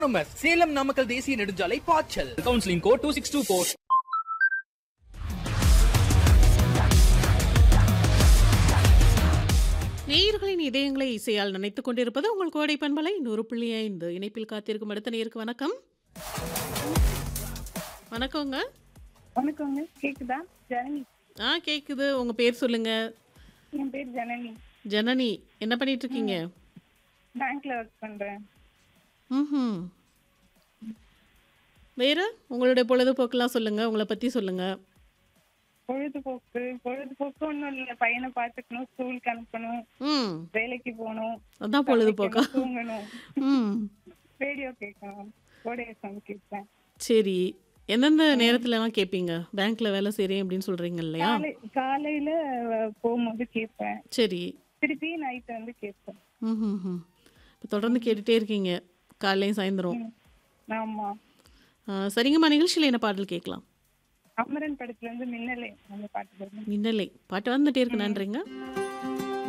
நம்ம சேலம் நாமக்கல் தேசிய நெடுஞ்சாலை பாய்ச்சல் counselling code two six two four நேயர்களின் இதயங்களை இசையால் நினைத்துக் கொண்டிருப்பது உங்கள் கோடை பண்பலை நூறு புள்ளி ஐந்து இணைப்பில் காத்திருக்கும் அடுத்த நேருக்கு வணக்கம் வணக்கங்க வணக்கங்க கேக்குதா ஜனனி ஆ கேக்குது உங்க பேர் சொல்லுங்க என் பேர் ஜனனி ஜனனி என்ன பண்ணிட்டு இருக்கீங்க பேங்க்ல ஒர்க் பண்றேன் ம் வேற உங்களுடைய பொழுதுபோக்கெல்லாம் சொல்லுங்க உங்களை பத்தி சொல்லுங்க பொழுதுபோக்கு பொழுதுபோக்கு ஒன்றும் இல்லை பையனை பார்த்துக்கணும் ஸ்கூலுக்கு அனுப்பணும் ம் வேலைக்கு போகணும் அதான் பொழுதுபோக்கா சமைக்கணும், தூங்கணும் ம் ரேடியோ கேட்கணும் கோடை எஃப்எம் கேட்பேன் சரி எந்தெந்த நேரத்துலலாம் கேட்பீங்க பேங்க்ல வேலை செய்கிறேன் அப்படின்னு சொல்றீங்க இல்லையா காலை காலையில அஹ், போகும்போது கேட்பேன் சரி திருப்பி நைட் வந்து கேட்பேன் ம் ம் ம் இப்போ தொடர்ந்து கேட்டுட்டே இருக்கீங்க காலையும் சாயந்தரம் ம். ஆமா ஆ, சரிங்கம்மா நிகழ்ச்சியில் என்ன பாடல் கேட்கலாம் அமரன் படத்துல இருந்து மின்னலே அந்த பாட்டு வருது மின்னலை பாட்டு வந்துட்டே இருக்கு நன்றிங்க